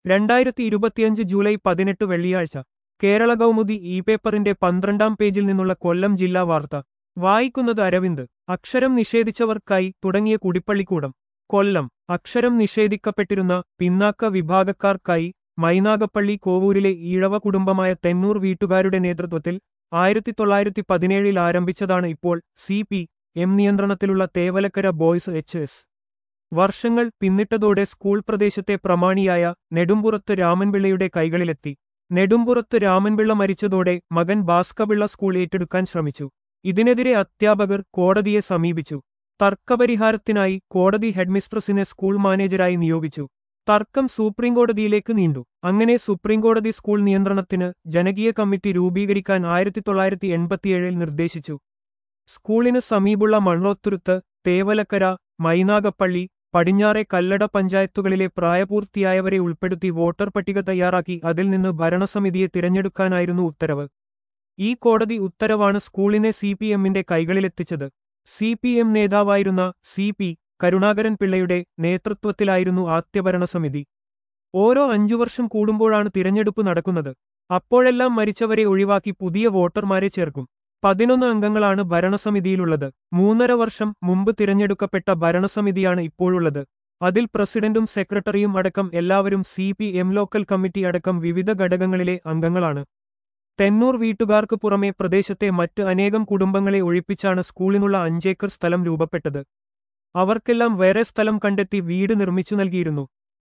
രണ്ടായിരത്തി ഇരുപത്തിയഞ്ച് ജൂലൈ പതിനെട്ട് വെള്ളിയാഴ്ച കേരള കൗമുദി ഇ പേപ്പറിന്റെ പന്ത്രണ്ടാം പേജിൽ നിന്നുള്ള കൊല്ലം ജില്ലാ വാർത്ത വായിക്കുന്നത് അരവിന്ദ് അക്ഷരം നിഷേധിച്ചവർക്കായി തുടങ്ങിയ കുടിപ്പള്ളിക്കൂടം കൊല്ലം അക്ഷരം നിഷേധിക്കപ്പെട്ടിരുന്ന പിന്നാക്ക വിഭാഗക്കാർക്കായി മൈനാഗപ്പള്ളി കോവൂരിലെ ഈഴവ കുടുംബമായ തെന്നൂർ വീട്ടുകാരുടെ നേതൃത്വത്തിൽ ആയിരത്തി തൊള്ളായിരത്തി പതിനേഴിൽ ആരംഭിച്ചതാണ് ഇപ്പോൾ സി പി എം നിയന്ത്രണത്തിലുള്ള തേവലക്കര ബോയ്സ് എച്ച് എസ് വർഷങ്ങൾ പിന്നിട്ടതോടെ സ്കൂൾ പ്രദേശത്തെ പ്രമാണിയായ നെടുമ്പുറത്ത് രാമൻപിള്ളയുടെ കൈകളിലെത്തി നെടുമ്പുറത്ത് രാമൻപിള്ള മരിച്ചതോടെ മകൻ ഭാസ്കപിള്ള സ്കൂൾ ഏറ്റെടുക്കാൻ ശ്രമിച്ചു ഇതിനെതിരെ അധ്യാപകർ കോടതിയെ സമീപിച്ചു തർക്കപരിഹാരത്തിനായി കോടതി ഹെഡ്മിസ്ട്രസിനെ സ്കൂൾ മാനേജരായി നിയോഗിച്ചു തർക്കം സുപ്രീംകോടതിയിലേക്ക് നീണ്ടു അങ്ങനെ സുപ്രീംകോടതി സ്കൂൾ നിയന്ത്രണത്തിന് ജനകീയ കമ്മിറ്റി രൂപീകരിക്കാൻ ആയിരത്തി തൊള്ളായിരത്തി എൺപത്തിയേഴിൽ നിർദ്ദേശിച്ചു സ്കൂളിന് സമീപുള്ള മണ്ണോത്തുരുത്ത് തേവലക്കര മൈനാഗപ്പള്ളി പടിഞ്ഞാറെ കല്ലട പഞ്ചായത്തുകളിലെ പ്രായപൂർത്തിയായവരെ ഉൾപ്പെടുത്തി വോട്ടർ പട്ടിക തയ്യാറാക്കി അതിൽ നിന്ന് ഭരണസമിതിയെ തിരഞ്ഞെടുക്കാനായിരുന്നു ഉത്തരവ് ഈ കോടതി ഉത്തരവാണ് സ്കൂളിനെ സി പി എമ്മിന്റെ കൈകളിലെത്തിച്ചത് സി പി എം നേതാവായിരുന്ന സി പി കരുണാകരൻ പിള്ളയുടെ നേതൃത്വത്തിലായിരുന്നു ആദ്യ ഭരണസമിതി ഓരോ അഞ്ചു വർഷം കൂടുമ്പോഴാണ് തിരഞ്ഞെടുപ്പ് നടക്കുന്നത് അപ്പോഴെല്ലാം മരിച്ചവരെ ഒഴിവാക്കി പുതിയ വോട്ടർമാരെ ചേർക്കും പതിനൊന്ന് അംഗങ്ങളാണ് ഭരണസമിതിയിലുള്ളത് മൂന്നര വർഷം മുമ്പ് തിരഞ്ഞെടുക്കപ്പെട്ട ഭരണസമിതിയാണ് ഇപ്പോഴുള്ളത് അതിൽ പ്രസിഡന്റും സെക്രട്ടറിയും അടക്കം എല്ലാവരും C P M local committee അടക്കം വിവിധ ഘടകങ്ങളിലെ അംഗങ്ങളാണ് തെന്നൂർ വീട്ടുകാർക്ക് പുറമെ പ്രദേശത്തെ മറ്റ് അനേകം കുടുംബങ്ങളെ ഒഴിപ്പിച്ചാണ് സ്കൂളിനുള്ള അഞ്ചേക്കർ സ്ഥലം രൂപപ്പെട്ടത് അവർക്കെല്ലാം വേറെ സ്ഥലം കണ്ടെത്തി വീട് നിർമ്മിച്ചു നൽകിയിരുന്നു